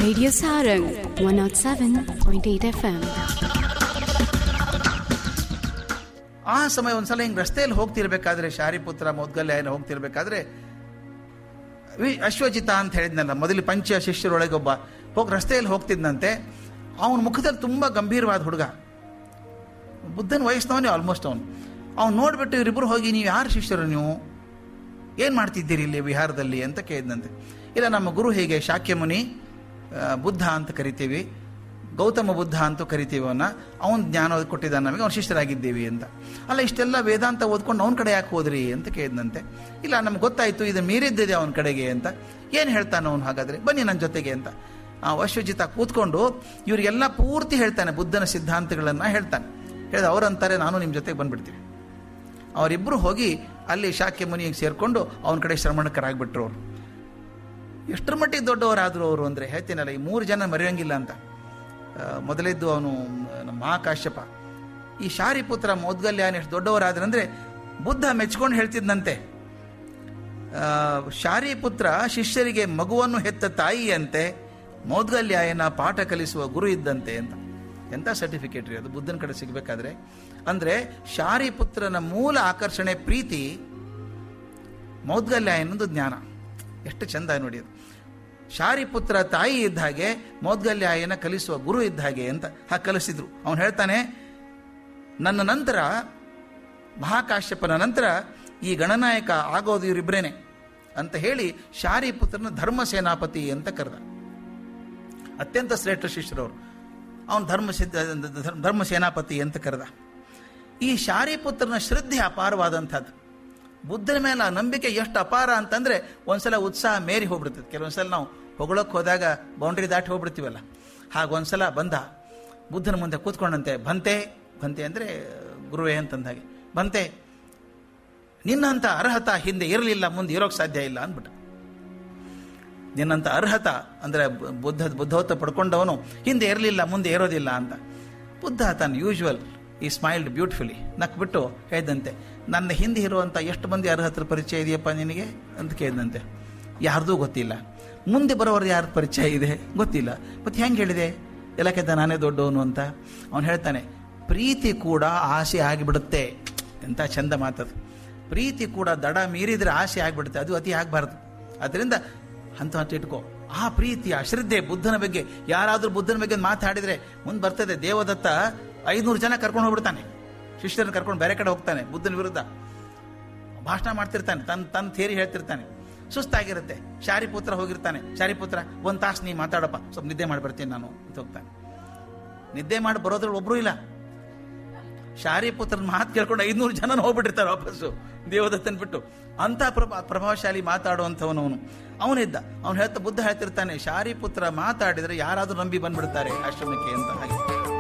Radio Sarang 107.8 FM. ಆ ಸಮಯ ಒಂದ್ಸಲ ಹಿಂಗೆ ರಸ್ತೆಯಲ್ಲಿ ಹೋಗ್ತಿರ್ಬೇಕಾದ್ರೆ ಶಾರಿಪುತ್ರ ಮೌದ್ಗಲ್ಯ ಏನೋ ಹೋಗ್ತಿರ್ಬೇಕಾದ್ರೆ ವಿ ಅಶ್ವಜಿತ ಅಂತ ಹೇಳಿದ್ನಲ್ಲ ಮೊದಲು ಪಂಚ ಶಿಷ್ಯರೊಳಗೆ ಒಬ್ಬ ಹೋಗಿ ರಸ್ತೆಯಲ್ಲಿ ಹೋಗ್ತಿದ್ದಂತೆ ಅವನ ಮುಖದಲ್ಲಿ ತುಂಬ ಗಂಭೀರವಾದ ಹುಡುಗ ಬುದ್ಧನ ವಯಸ್ಸಿನವನೇ ಆಲ್ಮೋಸ್ಟ್ ಅವನು ಅವ್ನು ನೋಡ್ಬಿಟ್ಟು ಇವರಿಬ್ಬರು ಹೋಗಿ ನೀವು ಯಾರು ಶಿಷ್ಯರು ನೀವು ಏನು ಮಾಡ್ತಿದ್ದೀರಿ ಇಲ್ಲಿ ವಿಹಾರದಲ್ಲಿ ಅಂತ ಕೇಳಿದಂತೆ ಇಲ್ಲ ನಮ್ಮ ಗುರು ಹೀಗೆ ಶಾಕ್ಯ ಮುನಿ ಆ, ಬುದ್ಧ ಅಂತ ಕರಿತೀವಿ ಗೌತಮ ಬುದ್ಧ ಅಂತೂ ಕರಿತೀವಿ ಅವನ್ನ ಅವನ ಜ್ಞಾನ ಕೊಟ್ಟಿದ್ದಾನೆ ನಮಗೆ ಅವ್ನು ಶಿಷ್ಯರಾಗಿದ್ದೀವಿ ಅಂತ ಅಲ್ಲ ಇಷ್ಟೆಲ್ಲ ವೇದಾಂತ ಓದ್ಕೊಂಡು ಅವನ ಕಡೆ ಯಾಕೆ ಹೋದ್ರಿ ಅಂತ ಕೇಳಿದಂತೆ ಇಲ್ಲ ನಮ್ಗೆ ಗೊತ್ತಾಯ್ತು ಇದು ಮೀರಿದ್ದಿದೆ ಅವನ ಕಡೆಗೆ ಅಂತ ಏನು ಹೇಳ್ತಾನೆ ಅವನು ಹಾಗಾದ್ರೆ ಬನ್ನಿ ನನ್ನ ಜೊತೆಗೆ ಅಂತ ಆ ಅಶ್ವಜಿತ ಕೂತ್ಕೊಂಡು ಇವರಿಗೆಲ್ಲ ಪೂರ್ತಿ ಹೇಳ್ತಾನೆ ಬುದ್ಧನ ಸಿದ್ಧಾಂತಗಳನ್ನು ಹೇಳ್ತಾನೆ ಹೇಳಿದ ಅವರಂತಾರೆ ನಾನು ನಿಮ್ಮ ಜೊತೆಗೆ ಬಂದ್ಬಿಡ್ತೀವಿ ಅವರಿಬ್ಬರು ಹೋಗಿ ಅಲ್ಲಿ ಶಾಕ್ಯ ಮುನಿಗೆ ಸೇರಿಕೊಂಡು ಅವನ ಕಡೆ ಶ್ರಮಣಕರಾಗ್ಬಿಟ್ರು ಅವರು ಎಷ್ಟರ ಮಟ್ಟಿಗೆ ದೊಡ್ಡವರಾದರು ಅವರು ಅಂದರೆ ಹೇಳ್ತೀನಲ್ಲ ಈ ಮೂರು ಜನ ಮರೆಯೋಂಗಿಲ್ಲ ಅಂತ ಆ, ಮೊದಲಿದ್ದು ಅವನು ನಮ್ಮ ಮಹಾಕಾಶ್ಯಪ ಈ ಶಾರಿಪುತ್ರ ಮೌದ್ಗಲ್ಯಾನ ಎಷ್ಟು ದೊಡ್ಡವರಾದ್ರಂದ್ರೆ ಬುದ್ಧ ಮೆಚ್ಕೊಂಡು ಹೇಳ್ತಿದ್ದಂತೆ ಆ, ಶಾರಿಪುತ್ರ ಶಿಷ್ಯರಿಗೆ ಮಗುವನ್ನು ಹೆತ್ತ ತಾಯಿಯಂತೆ ಮೌದ್ಗಲ್ಯಾಯನ ಪಾಠ ಕಲಿಸುವ ಗುರು ಇದ್ದಂತೆ ಅಂತ ಎಂಥ ಸರ್ಟಿಫಿಕೇಟ್ ರೀ ಅದು ಬುದ್ಧನ ಕಡೆ ಸಿಗಬೇಕಾದ್ರೆ ಅಂದರೆ ಶಾರಿಪುತ್ರನ ಮೂಲ ಆಕರ್ಷಣೆ ಪ್ರೀತಿ ಮೌದ್ಗಲ್ಯಾಯನೊಂದು ಜ್ಞಾನ ಎಷ್ಟು ಚಂದ ನೋಡಿ ಅದು ಶಾರಿಪುತ್ರ ತಾಯಿ ಇದ್ದ ಹಾಗೆ ಮೌದ್ಗಲ್ಯಾಯನ ಕಲಿಸುವ ಗುರು ಇದ್ದ ಹಾಗೆ ಅಂತ ಹಾಗೆ ಕಲಿಸಿದ್ರು ಅವನು ಹೇಳ್ತಾನೆ ನನ್ನ ನಂತರ ಮಹಾಕಾಶ್ಯಪನ ನಂತರ ಈ ಗಣನಾಯಕ ಆಗೋದು ಇವರಿಬ್ಬರೇನೆ ಅಂತ ಹೇಳಿ ಶಾರಿಪುತ್ರನ ಧರ್ಮ ಸೇನಾಪತಿ ಅಂತ ಕರೆದ ಅತ್ಯಂತ ಶ್ರೇಷ್ಠ ಶಿಷ್ಯರವರು ಅವನು ಧರ್ಮ ಸಿದ್ಧ ಧರ್ಮ ಸೇನಾಪತಿ ಅಂತ ಕರೆದ ಈ ಶಾರಿಪುತ್ರನ ಶ್ರದ್ಧೆ ಅಪಾರವಾದಂಥದ್ದು ಬುದ್ಧನ ಮೇಲೆ ಆ ನಂಬಿಕೆ ಎಷ್ಟು ಅಪಾರ ಅಂತಂದ್ರೆ ಒಂದ್ಸಲ ಉತ್ಸಾಹ ಮೇರಿ ಹೋಗ್ಬಿಡ್ತದೆ ಕೆಲವೊಂದ್ಸಲ ನಾವು ಹೊಗಳಕ್ಕೆ ಹೋದಾಗ ಬೌಂಡ್ರಿ ದಾಟಿ ಹೋಗ್ಬಿಡ್ತೀವಲ್ಲ ಹಾಗ ಒಂದ್ಸಲ ಬಂದ ಬುದ್ಧನ ಮುಂದೆ ಕೂತ್ಕೊಂಡಂತೆ ಬಂತೆ ಬಂತೆ ಅಂದರೆ ಗುರುವೇ ಅಂತಂದ ಹಾಗೆ ಬಂತೆ ನಿನ್ನಂಥ ಅರ್ಹತ ಹಿಂದೆ ಇರಲಿಲ್ಲ ಮುಂದೆ ಇರೋಕ್ಕೆ ಸಾಧ್ಯ ಇಲ್ಲ ಅಂದ್ಬಿಟ್ಟ ನಿನ್ನಂಥ ಅರ್ಹತ ಅಂದರೆ ಬುದ್ಧ ಬುದ್ಧೋತ್ತ ಪಡ್ಕೊಂಡವನು ಹಿಂದೆ ಇರಲಿಲ್ಲ ಮುಂದೆ ಇರೋದಿಲ್ಲ ಅಂತ ಬುದ್ಧ ತನ್ನ ಯೂಶುವಲ್ ಈ ಸ್ಮೈಲ್ಡ್ ಬ್ಯೂಟಿಫುಲಿ ನಕ್ಬಿಟ್ಟು ಹೇಳಿದಂತೆ ನನ್ನ ಹಿಂದೆ ಇರುವಂಥ ಎಷ್ಟು ಮಂದಿ ಅರ್ಹತರ ಪರಿಚಯ ಇದೆಯಪ್ಪ ನಿನಗೆ ಅಂತ ಕೇಳಿದಂತೆ ಯಾರ್ದೂ ಗೊತ್ತಿಲ್ಲ ಮುಂದೆ ಬರೋರು ಯಾರ ಪರಿಚಯ ಇದೆ ಗೊತ್ತಿಲ್ಲ ಮತ್ತೆ ಹೆಂಗೆ ಹೇಳಿದೆ ಎಲ್ಲಕ್ಕಿಂತ ನಾನೇ ದೊಡ್ಡವನು ಅಂತ ಅವನು ಹೇಳ್ತಾನೆ ಪ್ರೀತಿ ಕೂಡ ಆಸೆ ಆಗಿಬಿಡುತ್ತೆ ಎಂಥ ಚಂದ ಮಾತದು ಪ್ರೀತಿ ಕೂಡ ದಡ ಮೀರಿದ್ರೆ ಆಸೆ ಆಗಿಬಿಡುತ್ತೆ ಅದು ಅತಿ ಆಗಬಾರ್ದು ಅದರಿಂದ ಹಂತ ಹಂತ ಇಟ್ಕೋ ಆ ಪ್ರೀತಿ ಆ ಶ್ರದ್ಧೆ ಬುದ್ಧನ ಬಗ್ಗೆ ಯಾರಾದರೂ ಬುದ್ಧನ ಬಗ್ಗೆ ಮಾತಾಡಿದ್ರೆ ಮುಂದೆ ಬರ್ತದೆ ದೇವದತ್ತ ಐನೂರು ಜನ ಕರ್ಕೊಂಡು ಹೋಗ್ಬಿಡ್ತಾನೆ ಶಿಷ್ಯರನ್ನ ಕರ್ಕೊಂಡು ಬೇರೆ ಕಡೆ ಹೋಗ್ತಾನೆ ಬುದ್ಧನ ವಿರುದ್ಧ ಭಾಷಣ ಮಾಡ್ತಿರ್ತಾನೆ ತನ್ನ ತನ್ನ ಥೇರಿ ಹೇಳ್ತಿರ್ತಾನೆ ಸುಸ್ತಾಗಿರುತ್ತೆ ಶಾರಿಪುತ್ರ ಹೋಗಿರ್ತಾನೆ ಶಾರಿಪುತ್ರ ಒಂದು ತಾಸು ನೀ ಮಾತಾಡಪ್ಪ ಸ್ವಲ್ಪ ನಿದ್ದೆ ಮಾಡಿ ಬರ್ತೀನಿ ನಾನು ಅಂತ ಹೋಗ್ತಾನೆ ನಿದ್ದೆ ಮಾಡಿ ಬರೋದ್ರಲ್ಲಿ ಒಬ್ರು ಇಲ್ಲ ಶಾರಿಪುತ್ರನ ಮಾತು ಕೇಳ್ಕೊಂಡು ಐನೂರು ಜನ ಹೋಗ್ಬಿಟ್ಟಿರ್ತಾರೆ ವಾಪಸ್ಸು ದೇವದತ್ತನ್ ಬಿಟ್ಟು ಅಂತ ಪ್ರಭಾ ಪ್ರಭಾವಶಾಲಿ ಮಾತಾಡುವಂಥವನು ಅವನು ಅವನಿದ್ದ ಅವನು ಹೇಳ್ತಾ ಬುದ್ಧ ಹೇಳ್ತಿರ್ತಾನೆ ಶಾರಿಪುತ್ರ ಮಾತಾಡಿದ್ರೆ ಯಾರಾದ್ರೂ ನಂಬಿ ಬಂದ್ಬಿಡ್ತಾರೆ ಆಶ್ರಮಕ್ಕೆ ಅಂತ ಹಾಗೆ